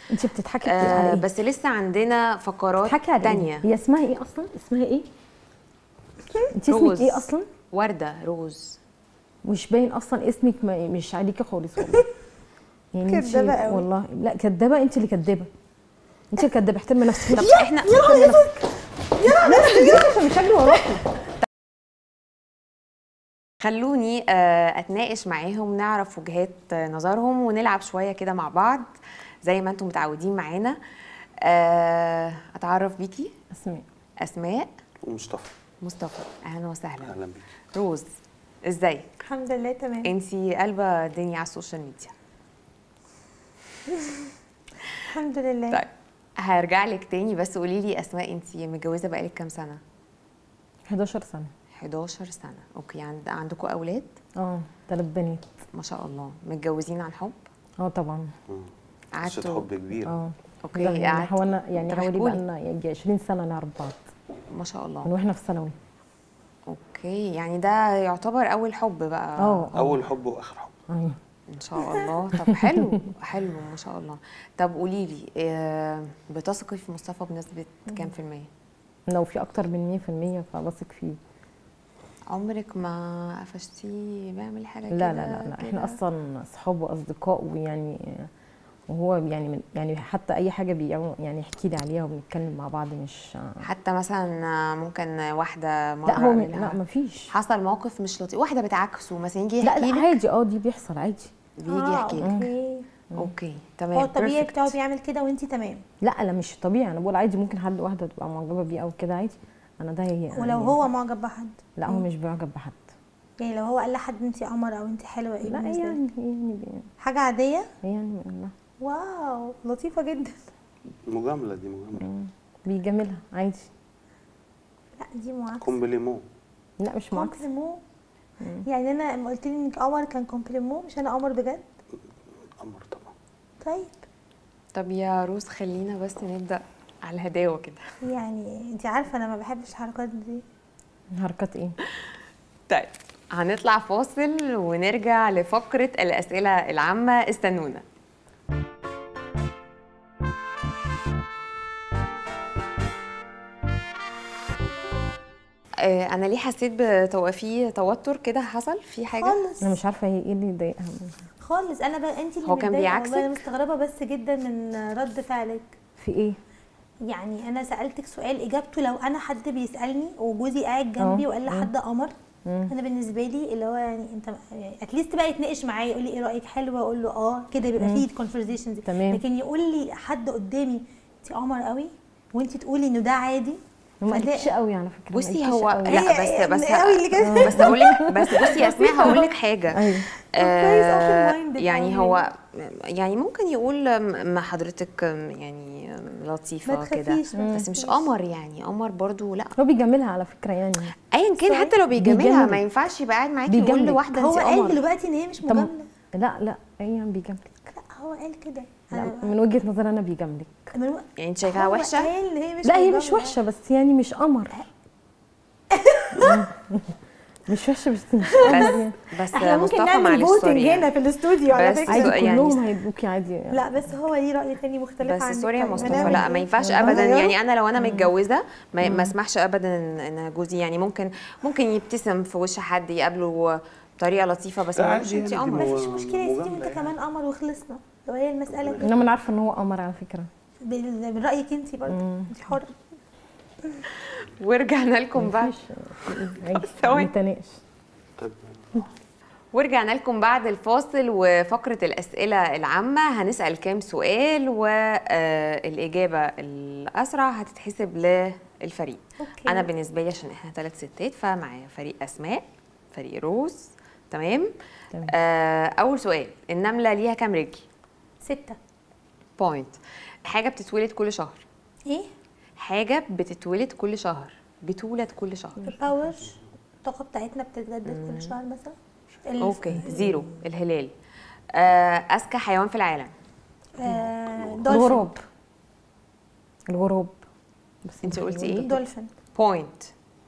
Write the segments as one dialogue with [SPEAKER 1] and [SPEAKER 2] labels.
[SPEAKER 1] انت بتضحكي كتير
[SPEAKER 2] آه
[SPEAKER 1] على ايه
[SPEAKER 2] بس لسه عندنا فقرات
[SPEAKER 1] بتضحكي على
[SPEAKER 2] تانية
[SPEAKER 1] ايه هي اسمها ايه اصلا اسمها ايه انت
[SPEAKER 2] روز.
[SPEAKER 1] اسمك ايه اصلا
[SPEAKER 2] ورده روز
[SPEAKER 1] مش باين اصلا اسمك ما مش عليكي خالص والله يعني انت-
[SPEAKER 3] كدابة قوي.
[SPEAKER 1] والله لا كدابه انت اللي كدابه انت اللي كدابه احترمي نفسك
[SPEAKER 2] طب
[SPEAKER 1] مش
[SPEAKER 2] احنا
[SPEAKER 1] عشان مش هجري وراكي
[SPEAKER 2] خلوني آه، اتناقش معاهم نعرف وجهات آه، نظرهم ونلعب شويه كده مع بعض زي ما انتم متعودين معانا آه، اتعرف بيكي
[SPEAKER 1] اسماء
[SPEAKER 2] اسماء
[SPEAKER 4] ومصطفى
[SPEAKER 2] مصطفى اهلا وسهلا
[SPEAKER 4] اهلا بيك
[SPEAKER 2] روز ازاي
[SPEAKER 3] الحمد لله تمام
[SPEAKER 2] انتي قلبه الدنيا على السوشيال ميديا
[SPEAKER 3] الحمد لله
[SPEAKER 2] طيب هرجع لك تاني بس قولي لي اسماء انتي متجوزه بقالك كام سنه
[SPEAKER 1] 11 سنه
[SPEAKER 2] 11 سنه اوكي عند عندكم اولاد
[SPEAKER 1] اه ثلاث بنات
[SPEAKER 2] ما شاء الله متجوزين عن حب
[SPEAKER 1] اه طبعا
[SPEAKER 4] قصه
[SPEAKER 2] قعدتوا
[SPEAKER 4] حب كبيره
[SPEAKER 1] اه
[SPEAKER 2] اوكي
[SPEAKER 1] يعني
[SPEAKER 2] قعدتوا
[SPEAKER 1] حاولنا يعني
[SPEAKER 2] طب
[SPEAKER 1] حوالي
[SPEAKER 2] احكولي.
[SPEAKER 1] بقى لنا يجي 20 سنه نعرف بعض
[SPEAKER 2] ما شاء
[SPEAKER 1] من
[SPEAKER 2] الله
[SPEAKER 1] واحنا في ثانوي
[SPEAKER 2] اوكي يعني ده يعتبر اول حب بقى
[SPEAKER 1] اه آه.
[SPEAKER 4] اول حب واخر حب
[SPEAKER 1] ايوه
[SPEAKER 2] ان شاء الله طب حلو حلو ما شاء الله طب قولي لي آه، بتثقي في مصطفى بنسبه كام في الميه
[SPEAKER 1] لو في اكتر من 100% فبثق فيه
[SPEAKER 2] عمرك ما قفشتيه بيعمل حاجه
[SPEAKER 1] لا
[SPEAKER 2] كده
[SPEAKER 1] لا لا, لا.
[SPEAKER 2] كده؟
[SPEAKER 1] احنا اصلا اصحاب واصدقاء ويعني وهو يعني من يعني حتى اي حاجه بي يعني يحكي لي عليها وبنتكلم مع بعض مش
[SPEAKER 2] حتى مثلا ممكن واحده مره
[SPEAKER 1] لا هو م-
[SPEAKER 2] قابلها.
[SPEAKER 1] لا مفيش
[SPEAKER 2] حصل موقف مش لطيف واحده بتعكسه مثلا يجي
[SPEAKER 1] لا
[SPEAKER 2] يحكي
[SPEAKER 1] لا
[SPEAKER 2] لك
[SPEAKER 1] عادي اه دي بيحصل عادي
[SPEAKER 2] بيجي يحكي لك
[SPEAKER 3] اوكي
[SPEAKER 2] اوكي تمام
[SPEAKER 3] هو الطبيعي
[SPEAKER 2] perfect.
[SPEAKER 3] بتاعه بيعمل كده وانت تمام
[SPEAKER 1] لا لا مش طبيعي انا بقول عادي ممكن حد واحده تبقى معجبه بيه او كده عادي انا ده هي
[SPEAKER 3] ولو
[SPEAKER 1] يعني
[SPEAKER 3] هو معجب بحد
[SPEAKER 1] لا هو مش بيعجب بحد
[SPEAKER 3] يعني لو هو قال لحد انت قمر او انت حلوه ايه
[SPEAKER 1] لا
[SPEAKER 3] بالنسبه لك؟
[SPEAKER 1] يعني يعني بي-
[SPEAKER 3] حاجه عاديه
[SPEAKER 1] يعني لا
[SPEAKER 3] واو لطيفه جدا
[SPEAKER 4] مجامله دي مجامله
[SPEAKER 1] بيجاملها عادي
[SPEAKER 3] لا دي معاكسه
[SPEAKER 4] كومبليمون
[SPEAKER 1] لا مش معاكس
[SPEAKER 3] كومبليمون يعني انا لما قلت لي انك قمر كان كومبليمون مش انا قمر بجد
[SPEAKER 4] قمر طبعا
[SPEAKER 3] طيب
[SPEAKER 2] طب يا روز خلينا بس نبدا على الهداوه كده
[SPEAKER 3] يعني انت عارفه انا ما بحبش الحركات دي
[SPEAKER 1] حركات ايه
[SPEAKER 2] طيب هنطلع فاصل ونرجع لفقره الاسئله العامه استنونا آه، انا ليه حسيت بتو- في توتر كده حصل في حاجه
[SPEAKER 3] خالص
[SPEAKER 1] انا مش عارفه هي ايه اللي يضايقها
[SPEAKER 3] خالص انا ب... انت اللي
[SPEAKER 2] هو كان
[SPEAKER 3] متضايقة
[SPEAKER 2] بيعكسك؟
[SPEAKER 3] والله انا مستغربه بس جدا من رد فعلك
[SPEAKER 1] في ايه
[SPEAKER 3] يعني انا سالتك سؤال اجابته لو انا حد بيسالني وجوزي قاعد جنبي
[SPEAKER 1] اه.
[SPEAKER 3] وقال لحد قمر انا بالنسبه لي اللي هو يعني انت اتليست بقى يتناقش معايا يقول لي ايه رايك حلوه اقول له اه كده بيبقى فيه كونفرزيشن دي
[SPEAKER 1] تمام.
[SPEAKER 3] لكن يقول لي حد قدامي انت قمر قوي وانت تقولي انه ده عادي
[SPEAKER 1] ما
[SPEAKER 3] فده-
[SPEAKER 1] قالتش قوي على فكره ما
[SPEAKER 2] بصي
[SPEAKER 1] قالتش
[SPEAKER 2] هو
[SPEAKER 1] قوي.
[SPEAKER 2] لا
[SPEAKER 3] هي-
[SPEAKER 2] بس بس
[SPEAKER 3] قوي اللي كده.
[SPEAKER 2] بس اقول لك بس بصي يا اسماء هقول لك حاجه
[SPEAKER 1] ايوه
[SPEAKER 3] كويس، open minded
[SPEAKER 2] يعني
[SPEAKER 3] أوي.
[SPEAKER 2] هو يعني ممكن يقول ما حضرتك يعني
[SPEAKER 3] ما
[SPEAKER 2] لطيفه كده
[SPEAKER 3] تخافيش ما
[SPEAKER 2] بس مش
[SPEAKER 3] تخافيش.
[SPEAKER 2] قمر يعني قمر برضو لا
[SPEAKER 1] هو بيجاملها على فكره يعني
[SPEAKER 2] ايا كان حتى لو بيجاملها
[SPEAKER 1] بيجامل.
[SPEAKER 2] ما ينفعش يبقى قاعد معاكي يقول
[SPEAKER 1] بيجاملك.
[SPEAKER 2] لواحده
[SPEAKER 3] هو
[SPEAKER 2] انت
[SPEAKER 3] قال
[SPEAKER 2] قمر
[SPEAKER 3] دلوقتي ان هي مش
[SPEAKER 1] طب
[SPEAKER 3] مجامله
[SPEAKER 1] لا لا هي بيجاملك
[SPEAKER 3] لا هو قال كده
[SPEAKER 1] لا
[SPEAKER 3] أنا-
[SPEAKER 1] من وجهه نظري انا بيجاملك
[SPEAKER 3] من-
[SPEAKER 2] يعني انت شايفاها
[SPEAKER 3] هو
[SPEAKER 2] وحشه
[SPEAKER 3] قال إن هي مش
[SPEAKER 1] لا هي مش
[SPEAKER 3] مجاملة.
[SPEAKER 1] وحشه بس يعني مش قمر مش وحشه بس مش قمر
[SPEAKER 2] بس بس
[SPEAKER 3] احنا ممكن
[SPEAKER 2] مصطفى
[SPEAKER 3] نعمل
[SPEAKER 2] معلش
[SPEAKER 3] فوتنج
[SPEAKER 2] سوري
[SPEAKER 3] هنا
[SPEAKER 2] يعني.
[SPEAKER 3] في الاستوديو على
[SPEAKER 2] بس
[SPEAKER 3] فكره
[SPEAKER 1] عادي
[SPEAKER 2] يعني-
[SPEAKER 1] كلهم هيدوكي عادي
[SPEAKER 3] لا بس هو ليه راي تاني مختلف
[SPEAKER 2] بس
[SPEAKER 3] عنك
[SPEAKER 2] سوري يا
[SPEAKER 3] طيب،
[SPEAKER 2] مصطفى
[SPEAKER 3] هنعمل
[SPEAKER 2] لا
[SPEAKER 3] إيه؟
[SPEAKER 2] ما ينفعش
[SPEAKER 3] هنغيره؟
[SPEAKER 2] ابدا يعني انا لو انا متجوزه ما, ما اسمحش ابدا ان إن جوزي يعني ممكن ممكن يبتسم في وش حد يقابله بطريقه لطيفه بس ما
[SPEAKER 4] عادي
[SPEAKER 2] يقولش انت
[SPEAKER 4] يعني
[SPEAKER 2] قمر
[SPEAKER 4] دي
[SPEAKER 3] مفيش مشكله يا سيدي
[SPEAKER 4] مجاملة
[SPEAKER 3] وانت
[SPEAKER 4] يعني.
[SPEAKER 3] كمان قمر وخلصنا لو هي المساله كده
[SPEAKER 1] انما انا عارفه ان هو قمر على فكره
[SPEAKER 3] بال- من رايك انت برضه انت حره
[SPEAKER 2] ورجعنا لكم بعد
[SPEAKER 1] مفيش عادي
[SPEAKER 2] ثواني.
[SPEAKER 1] نتناقش
[SPEAKER 4] طيب
[SPEAKER 2] ورجعنا لكم بعد الفاصل وفقرة الأسئلة العامة هنسأل كام سؤال والإجابة الأسرع هتتحسب للفريق
[SPEAKER 3] أوكي.
[SPEAKER 2] أنا بالنسبة لي عشان إحنا ثلاث ستات فمعايا فريق أسماء فريق روز تمام
[SPEAKER 1] تمام.
[SPEAKER 2] آه أول سؤال النملة ليها كام رجل؟
[SPEAKER 3] سته
[SPEAKER 2] بوينت حاجة بتتولد كل شهر
[SPEAKER 3] ايه
[SPEAKER 2] حاجة بتتولد كل شهر بتولد كل شهر
[SPEAKER 3] الباور الطاقه بتاعتنا بتتجدد كل شهر مثلا ال-
[SPEAKER 2] أوكي زيرو الهلال آه أذكى حيوان في العالم
[SPEAKER 3] آه دولفين
[SPEAKER 1] الغراب الغراب بس
[SPEAKER 2] انت قلتي ايه؟
[SPEAKER 3] دولفين
[SPEAKER 2] بوينت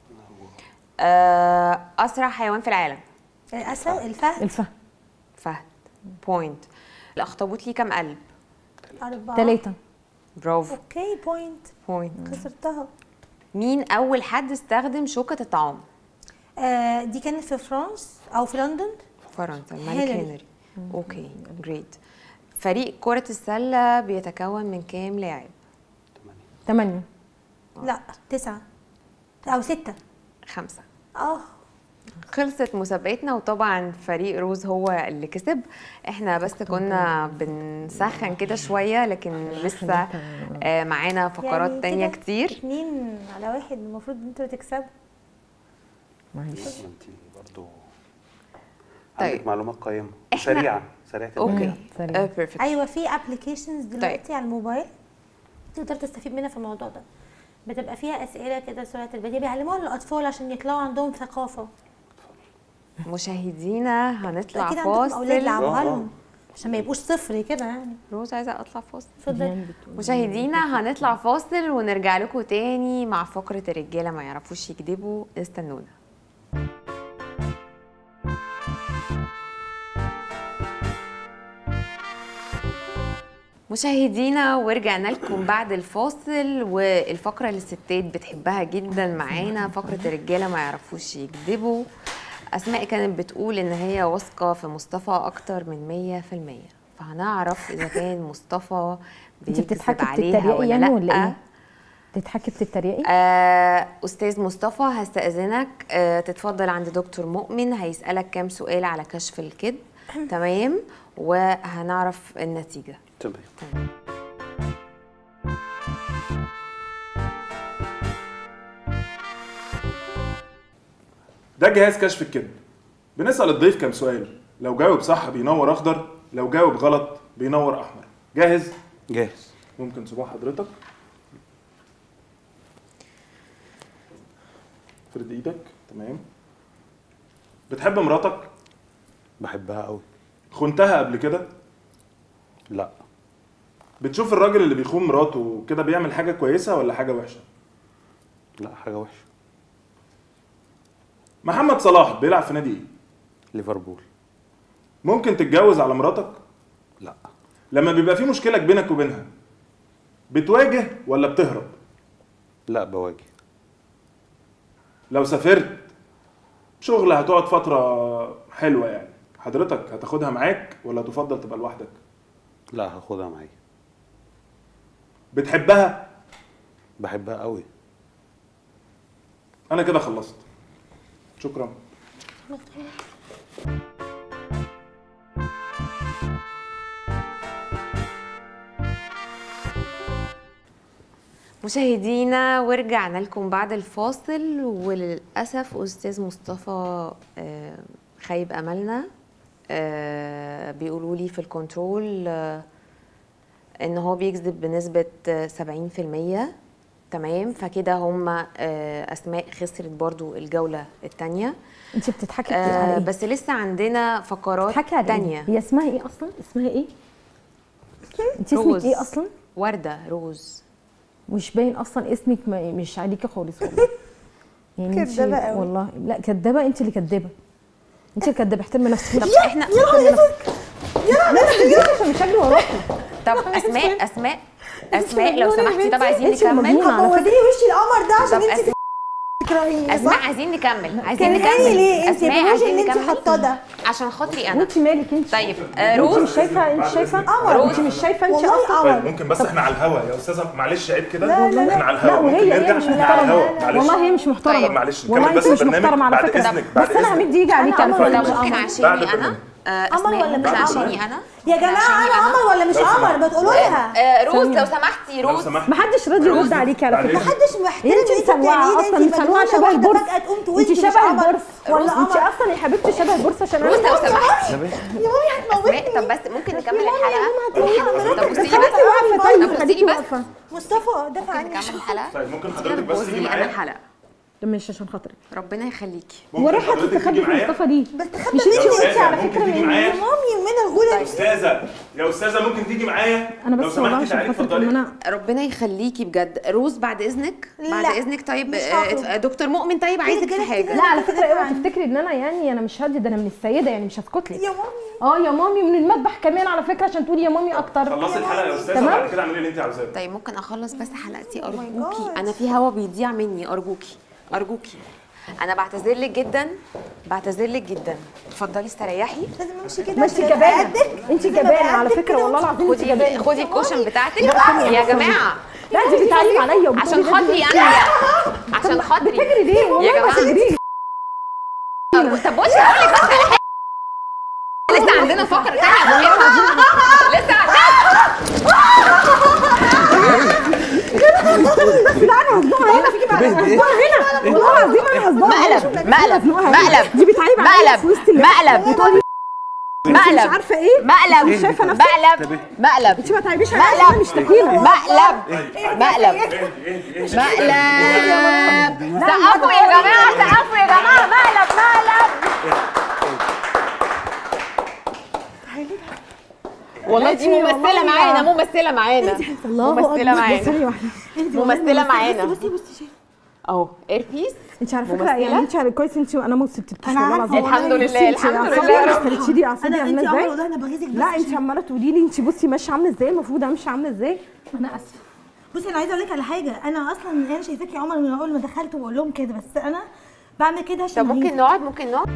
[SPEAKER 2] آه، اسرع حيوان في العالم
[SPEAKER 3] الاسد الفهد
[SPEAKER 1] الفهد
[SPEAKER 2] فهد بوينت الاخطبوط ليه كام قلب
[SPEAKER 3] أربعة
[SPEAKER 1] ثلاثة
[SPEAKER 2] برافو
[SPEAKER 3] اوكي بوينت
[SPEAKER 2] بوينت
[SPEAKER 3] خسرتها
[SPEAKER 2] مين اول حد استخدم شوكة الطعام
[SPEAKER 3] آه دي كانت في فرنسا او في لندن
[SPEAKER 2] فرنسا الملك
[SPEAKER 3] هنري.
[SPEAKER 2] هنري اوكي جريت فريق كرة السلة بيتكون من كام لاعب
[SPEAKER 4] ثمانية
[SPEAKER 1] ثمانية
[SPEAKER 3] لا تسعة او ستة
[SPEAKER 2] خمسة
[SPEAKER 3] اه
[SPEAKER 2] خلصت مسابقتنا وطبعا فريق روز هو اللي كسب احنا بس كنا بنسخن كده شوية لكن لسه آه، معانا فقرات
[SPEAKER 3] يعني
[SPEAKER 2] تانية
[SPEAKER 3] كده
[SPEAKER 2] كتير
[SPEAKER 3] اتنين على واحد المفروض انتوا تكسبوا
[SPEAKER 1] معلش
[SPEAKER 4] ما انت برضه
[SPEAKER 2] طيب.
[SPEAKER 4] عندك معلومات قيمة
[SPEAKER 2] إحنا-
[SPEAKER 4] سريعة سريعة
[SPEAKER 2] اوكي
[SPEAKER 4] البيان.
[SPEAKER 1] سريع.
[SPEAKER 2] بيرفكت
[SPEAKER 3] ايوه في ابلكيشنز دلوقتي على الموبايل تقدر تستفيد منها في الموضوع ده بتبقى فيها اسئله كده سرعه البديهه بيعلموها للاطفال عشان يطلعوا عندهم ثقافه
[SPEAKER 2] مشاهدينا هنطلع
[SPEAKER 3] اكيد عندكم اولاد
[SPEAKER 2] فاصل
[SPEAKER 3] لعبوها
[SPEAKER 4] آه.
[SPEAKER 3] لهم عشان ما يبقوش صفر كده يعني
[SPEAKER 2] روز عايزة اطلع فاصل
[SPEAKER 3] اتفضل
[SPEAKER 1] جيان بتقول
[SPEAKER 2] مشاهدينا هنطلع فاصل ونرجع لكم تاني مع فقرة الرجالة ما يعرفوش يكذبوا استنونا مشاهدينا ورجعنا لكم بعد الفاصل والفقرة اللي الستات بتحبها جدا معانا فقرة الرجالة ما يعرفوش يكذبوا أسماء كانت بتقول إن هي واثقة في مصطفى أكتر من مية في المية فهنعرف إذا كان مصطفى
[SPEAKER 1] انت
[SPEAKER 2] بيكذب
[SPEAKER 1] بتضحكي
[SPEAKER 2] عليها
[SPEAKER 1] بتتريقي
[SPEAKER 2] ولا
[SPEAKER 1] يعني
[SPEAKER 2] لأ
[SPEAKER 1] ولا ايه؟ بتضحكي بتتريقي؟
[SPEAKER 2] آه، أستاذ مصطفى هستأذنك آه، تتفضل عند دكتور مؤمن هيسألك كام سؤال على كشف الكذب تمام وهنعرف النتيجة
[SPEAKER 4] تمام
[SPEAKER 5] ده جهاز كشف الكذب بنسأل الضيف كام سؤال لو جاوب صح بينور اخضر لو جاوب غلط بينور احمر جاهز
[SPEAKER 4] جاهز
[SPEAKER 5] ممكن صباح حضرتك فرد ايدك تمام بتحب مراتك
[SPEAKER 4] بحبها قوي
[SPEAKER 5] خنتها قبل كده
[SPEAKER 4] لا
[SPEAKER 5] بتشوف الراجل اللي بيخون مراته كده بيعمل حاجه كويسه ولا حاجه وحشه
[SPEAKER 4] لا حاجة وحشة
[SPEAKER 5] محمد صلاح بيلعب في نادي ايه
[SPEAKER 4] ليفربول
[SPEAKER 5] ممكن تتجوز على مراتك
[SPEAKER 4] لا
[SPEAKER 5] لما بيبقى في مشكله بينك وبينها بتواجه ولا بتهرب
[SPEAKER 4] لا بواجه
[SPEAKER 5] لو سافرت شغل هتقعد فتره حلوه يعني حضرتك هتاخدها معاك ولا تفضل تبقى لوحدك
[SPEAKER 4] لا هاخدها معايا
[SPEAKER 5] بتحبها
[SPEAKER 4] بحبها قوي
[SPEAKER 5] انا كده خلصت شكرا
[SPEAKER 2] مشاهدينا ورجعنا لكم بعد الفاصل وللأسف أستاذ مصطفى آه، خيب أملنا آه، بيقولوا لي في الكنترول آه، إن هو بيكذب بنسبة آه، 70% تمام فكده هم آه، أسماء خسرت برضو الجولة الثانية
[SPEAKER 1] انت بتضحكي بت- على
[SPEAKER 2] آه
[SPEAKER 1] ايه؟
[SPEAKER 2] بس لسه عندنا فقرات
[SPEAKER 1] بتضحكي على
[SPEAKER 2] تانية
[SPEAKER 1] ايه؟ هي اسمها ايه اصلا؟ اسمها ايه؟ انت اسمك
[SPEAKER 2] روز.
[SPEAKER 1] ايه اصلا؟
[SPEAKER 2] وردة روز
[SPEAKER 1] مش باين اصلا اسمك ما مش عليكي خالص والله يعني انت-
[SPEAKER 3] كدابة قوي.
[SPEAKER 1] والله لا كدابه انت اللي كدابه انت اللي كدابه احترمي نفسك
[SPEAKER 2] طب احنا
[SPEAKER 1] عشان مش هجري وراكي
[SPEAKER 2] طب اسماء اسماء اسماء لو
[SPEAKER 3] مجنونة يا
[SPEAKER 2] سمحتي طب
[SPEAKER 3] بنتي.
[SPEAKER 2] عايزين
[SPEAKER 1] انتي
[SPEAKER 2] نكمل
[SPEAKER 1] مجنونة. على
[SPEAKER 3] هبوظي لي وش القمر ده عشان
[SPEAKER 2] طب
[SPEAKER 3] انت
[SPEAKER 2] أسماء-
[SPEAKER 3] تكرهيني
[SPEAKER 2] اسماء
[SPEAKER 3] صح؟
[SPEAKER 2] عايزين نكمل عايزين
[SPEAKER 3] كرهاني
[SPEAKER 2] نكمل
[SPEAKER 3] ليه؟ انت
[SPEAKER 2] اسماء
[SPEAKER 3] الروج
[SPEAKER 2] عايزين
[SPEAKER 3] اللي انت
[SPEAKER 2] نكمل
[SPEAKER 3] حاطاه ده
[SPEAKER 2] عشان خاطري انا
[SPEAKER 1] وانت مالك انت
[SPEAKER 2] طيب آه،
[SPEAKER 1] انت
[SPEAKER 2] روز
[SPEAKER 1] مش شايفه انت شايفه
[SPEAKER 3] قمر.
[SPEAKER 1] انت مش شايفه انت
[SPEAKER 3] والله
[SPEAKER 1] اصلا
[SPEAKER 3] قمر
[SPEAKER 5] طيب ممكن بس احنا على الهوا يا استاذه معلش عيب كده
[SPEAKER 3] لا، لا، لا.
[SPEAKER 5] احنا على
[SPEAKER 1] لا
[SPEAKER 5] الهوا ممكن
[SPEAKER 1] وهي هي
[SPEAKER 5] نرجع
[SPEAKER 1] مش
[SPEAKER 5] احنا على الهوا
[SPEAKER 1] محترمه
[SPEAKER 5] معلش
[SPEAKER 1] والله هي مش محترمه
[SPEAKER 2] طيب،
[SPEAKER 5] معلش
[SPEAKER 1] والله
[SPEAKER 5] نكمل
[SPEAKER 1] انت
[SPEAKER 5] بس
[SPEAKER 1] مش
[SPEAKER 5] البرنامج
[SPEAKER 1] محترمه على
[SPEAKER 5] بعد
[SPEAKER 1] فكره
[SPEAKER 5] إذنك، بعد
[SPEAKER 1] بس انا
[SPEAKER 5] إذنك.
[SPEAKER 1] همد ايدي عليكي على
[SPEAKER 3] قمر
[SPEAKER 1] فكره
[SPEAKER 3] ولا
[SPEAKER 2] طب
[SPEAKER 3] مش
[SPEAKER 2] ممكن
[SPEAKER 3] قمر؟
[SPEAKER 2] عشاني
[SPEAKER 5] بعد
[SPEAKER 2] انا
[SPEAKER 5] البرنامج.
[SPEAKER 2] آه،
[SPEAKER 3] قمر
[SPEAKER 2] اسماء
[SPEAKER 3] ولا مش
[SPEAKER 2] ممكن
[SPEAKER 3] قمر؟
[SPEAKER 2] عشاني انا
[SPEAKER 3] يا جماعه انا قمر ولا مش
[SPEAKER 5] لو
[SPEAKER 3] قمر
[SPEAKER 5] سمحت.
[SPEAKER 3] ما تقولوا لها
[SPEAKER 2] آه، روز
[SPEAKER 1] ثانية.
[SPEAKER 2] لو سمحتي
[SPEAKER 5] لو
[SPEAKER 2] روز
[SPEAKER 5] سمحت
[SPEAKER 1] محدش راضي يرد عليكي على
[SPEAKER 5] بعد
[SPEAKER 1] فكره
[SPEAKER 5] إذنك.
[SPEAKER 3] محدش محترم
[SPEAKER 1] انت مسلوعه اصلا مسلوعه شبه البورس
[SPEAKER 3] فجاه تقوم تقول
[SPEAKER 1] انت
[SPEAKER 3] دي مش
[SPEAKER 1] شبه
[SPEAKER 3] قمر
[SPEAKER 1] البورس
[SPEAKER 3] ولا
[SPEAKER 1] انت
[SPEAKER 3] قمر
[SPEAKER 1] اصلا يا حبيبتي شبه البورس عشان
[SPEAKER 2] روز
[SPEAKER 1] انا
[SPEAKER 2] لو سمحتي
[SPEAKER 3] يا مامي هتموتني
[SPEAKER 2] اسماء طب بس ممكن نكمل الحلقه
[SPEAKER 3] هتموتني.
[SPEAKER 2] طب بصي لي
[SPEAKER 1] خليكي واقفه
[SPEAKER 2] طب
[SPEAKER 1] طيب
[SPEAKER 2] بصي
[SPEAKER 1] خليكي
[SPEAKER 2] لي بس
[SPEAKER 1] واقفه
[SPEAKER 3] مصطفى دافع
[SPEAKER 2] ممكن
[SPEAKER 3] عني
[SPEAKER 2] نكمل الحلقه
[SPEAKER 5] طيب ممكن حضرتك بس
[SPEAKER 2] بوظي
[SPEAKER 5] تيجي
[SPEAKER 2] لي انا
[SPEAKER 5] معايا
[SPEAKER 2] الحلقه
[SPEAKER 1] ده مش عشان خاطرك
[SPEAKER 2] ربنا يخليكي
[SPEAKER 1] وراح
[SPEAKER 5] حضرتك
[SPEAKER 1] تستخبي
[SPEAKER 5] تيجي
[SPEAKER 1] في
[SPEAKER 5] معايا؟
[SPEAKER 1] مصطفى دي
[SPEAKER 3] بس تخبى
[SPEAKER 1] مش
[SPEAKER 3] مني
[SPEAKER 1] انت
[SPEAKER 3] وانت
[SPEAKER 1] قلتي على
[SPEAKER 5] ممكن
[SPEAKER 1] فكره
[SPEAKER 5] تيجي
[SPEAKER 1] من
[SPEAKER 5] معايا؟
[SPEAKER 3] مامي من الغولة
[SPEAKER 5] يا استاذه يا استاذه ممكن تيجي معايا
[SPEAKER 1] انا
[SPEAKER 5] لو
[SPEAKER 1] بس والله
[SPEAKER 5] سمحتي
[SPEAKER 1] عشان
[SPEAKER 5] تعالي
[SPEAKER 1] خاطرك
[SPEAKER 5] اتفضلي
[SPEAKER 1] لما انا
[SPEAKER 2] ربنا يخليكي بجد روز بعد اذنك بعد
[SPEAKER 3] لا،
[SPEAKER 2] اذنك طيب
[SPEAKER 3] مش
[SPEAKER 2] آه،
[SPEAKER 3] هخرج.
[SPEAKER 2] دكتور مؤمن طيب عايزك
[SPEAKER 3] كده
[SPEAKER 2] في
[SPEAKER 3] كده
[SPEAKER 2] حاجه
[SPEAKER 3] كده.
[SPEAKER 1] لا على
[SPEAKER 3] كده
[SPEAKER 1] فكره اوعي
[SPEAKER 3] عني.
[SPEAKER 1] تفتكري ان انا يعني انا مش هادي ده انا من السيده يعني مش هسكت لك
[SPEAKER 3] يا مامي
[SPEAKER 1] اه يا مامي من المذبح كمان على فكره عشان تقولي يا مامي اكتر
[SPEAKER 5] خلصي الحلقه يا استاذه
[SPEAKER 1] تمام.
[SPEAKER 5] وبعد كده اعملي اللي انت عاوزاه
[SPEAKER 2] طيب ممكن اخلص بس حلقتي ارجوكي
[SPEAKER 3] God.
[SPEAKER 2] انا في هوا بيضيع مني ارجوكي ارجوكي انا بعتذر لك جدا بعتذر لك جدا اتفضلي استريحي
[SPEAKER 3] لازم امشي كده
[SPEAKER 1] ما انت
[SPEAKER 3] عشان أبقى
[SPEAKER 1] جبانه
[SPEAKER 3] قدك.
[SPEAKER 1] انت
[SPEAKER 3] لازم أبقى
[SPEAKER 1] جبانه على
[SPEAKER 3] قدك
[SPEAKER 1] فكره
[SPEAKER 3] كده
[SPEAKER 1] والله العظيم انت
[SPEAKER 2] خدي
[SPEAKER 1] جبانه
[SPEAKER 2] خدي الكوشن بتاعتك يا جماعه
[SPEAKER 1] لا انت بتعلي عليا وبتقولي
[SPEAKER 2] عشان
[SPEAKER 1] ده
[SPEAKER 2] خاطري
[SPEAKER 1] دي-
[SPEAKER 2] انا عشان خاطري
[SPEAKER 1] بتجري ليه والله
[SPEAKER 2] يا
[SPEAKER 1] ما
[SPEAKER 2] جماعة.
[SPEAKER 1] تجريش
[SPEAKER 2] طب بصي هقول لك بس على حاجة. لسه عندنا فقره تانية مهمه لسه عندنا
[SPEAKER 1] والله العظيم انا هصدمك
[SPEAKER 2] مقلب مقلب مقلب
[SPEAKER 1] دي بتعيب عليا في
[SPEAKER 2] مقلب
[SPEAKER 1] وسط اللعب.
[SPEAKER 2] مقلب
[SPEAKER 1] وتقولي مش
[SPEAKER 2] مقلب
[SPEAKER 1] عارفه ايه
[SPEAKER 2] مقلب
[SPEAKER 1] مش شايفه نفسك
[SPEAKER 2] مقلب مقلب
[SPEAKER 1] انت ما تعيبيش عليا
[SPEAKER 2] مقلب.
[SPEAKER 1] انا مش تخينه
[SPEAKER 2] مقلب مقلب مقلب سقفوا يا جماعه سقفوا يا جماعه مقلب مقلب والله دي ممثله معانا ممثله معانا
[SPEAKER 1] الله
[SPEAKER 2] ممثلة معانا.
[SPEAKER 1] ثانيه واحده
[SPEAKER 2] ممثله معانا
[SPEAKER 3] بصي بصي شايفه
[SPEAKER 2] اهو ايربيس
[SPEAKER 1] انت على فكره
[SPEAKER 2] ممثلة؟
[SPEAKER 1] يعني انت على كويس انت انا ما سبتكيش
[SPEAKER 3] أنا
[SPEAKER 1] والله
[SPEAKER 3] عارفة
[SPEAKER 1] العظيم
[SPEAKER 3] والله.
[SPEAKER 2] الحمد لله الحمد لله
[SPEAKER 1] لله
[SPEAKER 2] يا رب.
[SPEAKER 1] استرتشي لي اعصابي
[SPEAKER 3] انا
[SPEAKER 1] عامله
[SPEAKER 3] انت عمري
[SPEAKER 1] ازاي
[SPEAKER 3] والله انا بغيظك بس
[SPEAKER 1] لا انت
[SPEAKER 3] عشان-
[SPEAKER 1] عماله تقولي لي انت بصي ماشيه عامله ازاي المفروض امشي عامله ازاي انا اسفه
[SPEAKER 3] بصي انا عايزه اقول لك على حاجه انا اصلا انا شايفاكي يا عمر من اول ما دخلت وبقول لهم كده بس انا بعمل كده عشان
[SPEAKER 2] طب ممكن
[SPEAKER 3] أغيظك.
[SPEAKER 2] نقعد ممكن نقعد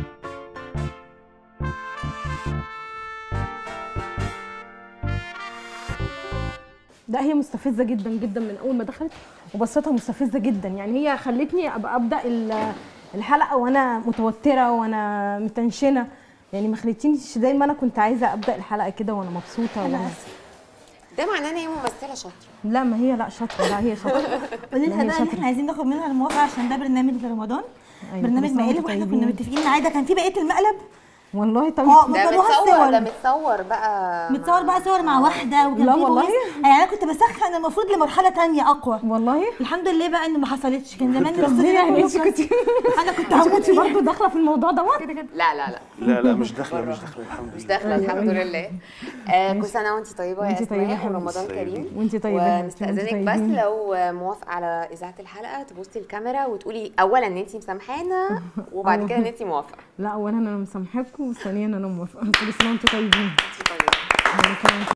[SPEAKER 1] لا هي مستفزه جدا جدا من اول ما دخلت وبصتها مستفزه جدا يعني هي خلتني ابقى ابدا ال- الحلقه وانا متوتره وانا متنشنه يعني ما خلتنيش زي ما انا كنت عايزه ابدا الحلقه كده وانا مبسوطه
[SPEAKER 3] انا
[SPEAKER 1] وانا
[SPEAKER 3] اسفه
[SPEAKER 2] ده معناه ان هي ممثله شاطره
[SPEAKER 1] لا ما هي لا شاطره لا هي شاطره
[SPEAKER 3] قولي لها
[SPEAKER 1] هي
[SPEAKER 3] بقى ان
[SPEAKER 1] شاطرة.
[SPEAKER 3] احنا عايزين ناخد منها الموافقه عشان ده برنامج رمضان
[SPEAKER 1] أيوة،
[SPEAKER 3] برنامج
[SPEAKER 1] كل سنة
[SPEAKER 3] مقالب
[SPEAKER 1] وانتم
[SPEAKER 3] واحنا
[SPEAKER 1] طيبين.
[SPEAKER 3] كنا متفقين معاه ده كان في بقيه المقلب
[SPEAKER 1] والله طب
[SPEAKER 3] اه
[SPEAKER 2] ده
[SPEAKER 3] مصوروها
[SPEAKER 2] متصور ده
[SPEAKER 3] الصور
[SPEAKER 2] متصور بقى
[SPEAKER 3] متصور بقى صور مع واحده وكان
[SPEAKER 1] لا
[SPEAKER 3] في
[SPEAKER 1] والله.
[SPEAKER 3] فويس يعني انا كنت بسخن المفروض لمرحله تانية اقوى
[SPEAKER 1] والله
[SPEAKER 3] الحمد لله بقى ان ما حصلتش كان زمان
[SPEAKER 1] طب
[SPEAKER 3] الاستوديو
[SPEAKER 1] هي
[SPEAKER 3] ده
[SPEAKER 1] يعني
[SPEAKER 3] كله
[SPEAKER 1] انت
[SPEAKER 3] كان-
[SPEAKER 1] كنت
[SPEAKER 3] انا كنت
[SPEAKER 1] انت
[SPEAKER 3] هموت
[SPEAKER 1] كنت
[SPEAKER 3] فيها.
[SPEAKER 1] برضه داخله في الموضوع دوت
[SPEAKER 2] لا لا لا
[SPEAKER 4] لا لا مش داخله مش داخله الحمد
[SPEAKER 2] مش
[SPEAKER 4] لله
[SPEAKER 2] داخله
[SPEAKER 1] أيوة،
[SPEAKER 2] الحمد
[SPEAKER 1] أيوة.
[SPEAKER 2] لله آه كل سنه وانت طيبه يا
[SPEAKER 1] وانتي طيبة يا
[SPEAKER 2] اسماء
[SPEAKER 1] حبيبتي.
[SPEAKER 2] ورمضان كريم
[SPEAKER 1] وانت طيبه يا حبيبتي، وانتي
[SPEAKER 2] ونستأذنك بس
[SPEAKER 1] طيبين.
[SPEAKER 2] لو موافقه على اذاعه الحلقه تبصي الكاميرا وتقولي اولا ان انت مسامحانا وبعد كده ان انت موافقه
[SPEAKER 1] لا اولا انا مسامحاكم وثانيا انا موافقه كل سنه وانتم طيبين
[SPEAKER 2] انت طيبه
[SPEAKER 1] أنا كمان